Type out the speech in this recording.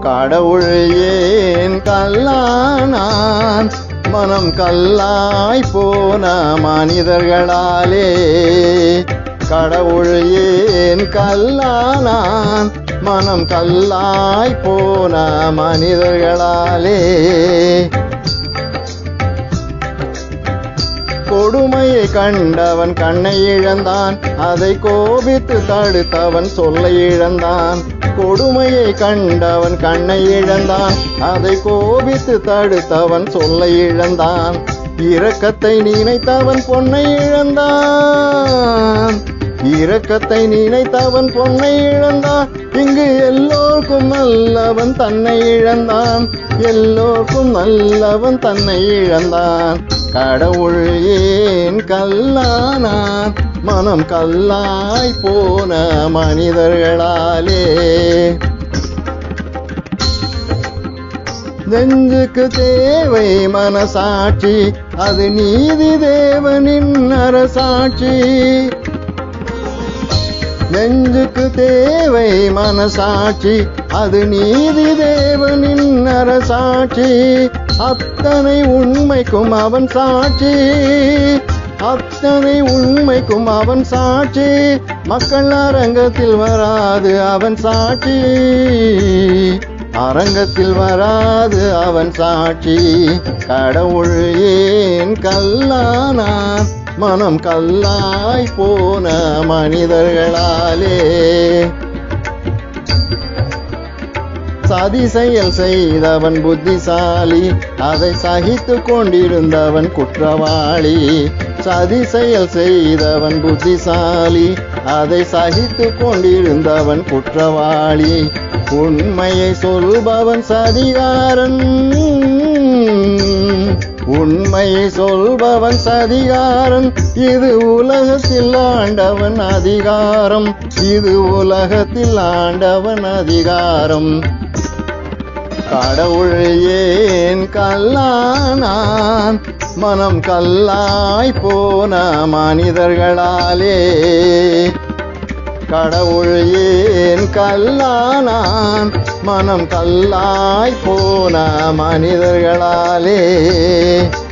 கடவுள் ஏன் கல்லானான் மனம் கல்லாய் போன மனிதர்களாலே கடவுள் ஏன் கல்லானான் மனம் கல்லாய் போன மனிதர்களாலே கொடுமையை கண்டவன் கண்ணை இழந்தான் அதை கோபித்து தடுத்தவன் சொல்லை இழந்தான் கொடுமையை கண்டவன் கண்ணை இழந்தான் அதை கோபித்து தடுத்தவன் சொல்லை இழந்தான் இரக்கத்தை நினைத்தவன் பொன்னை இழந்தான் இரக்கத்தை நினைத்தவன் பொன்னை இழந்தான் இங்கு எல்லோருக்கும் நல்லவன் தன்னை இழந்தான் எல்லோருக்கும் நல்லவன் தன்னை இழந்தான் கடவுள் ஏன் கல்லானான் மனம் கல்லாய் போன மனிதர்களாலே நெஞ்சுக்கு தேவை மனசாட்சி அது நீதி தேவனின் அரசாட்சி நெஞ்சுக்கு தேவை மனசாட்சி அது நீதி தேவனின் அரசாட்சி அத்தனை உண்மைக்கும் அவன் சாட்சி அத்தனை உண்மைக்கும் அவன் சாட்சி மக்கள் அரங்கத்தில் வராது அவன் சாட்சி அரங்கத்தில் வராது அவன் சாட்சி கடவுள் ஏன் கல்லானான் மனம் கல்லாய் போன மனிதர்களாலே சதி செயல் செய்தவன் புத்திசாலி அதை சகித்து கொண்டிருந்தவன் குற்றவாளி சதி செயல் செய்தவன் புத்திசாலி அதை சகித்து கொண்டிருந்தவன் குற்றவாளி உண்மையை சொல்பவன் சதிகாரன் உண்மையை சொல்பவன் சதிகாரன் இது உலகத்தில் ஆண்டவன் அதிகாரம் இது உலகத்தில் ஆண்டவன் அதிகாரம் கடவுள் ஏன் கல்லானான் மனம் கல்லாய் போன மனிதர்களாலே கடவுள் ஏன் கல்லானான் மனம் கல்லாய் போன மனிதர்களாலே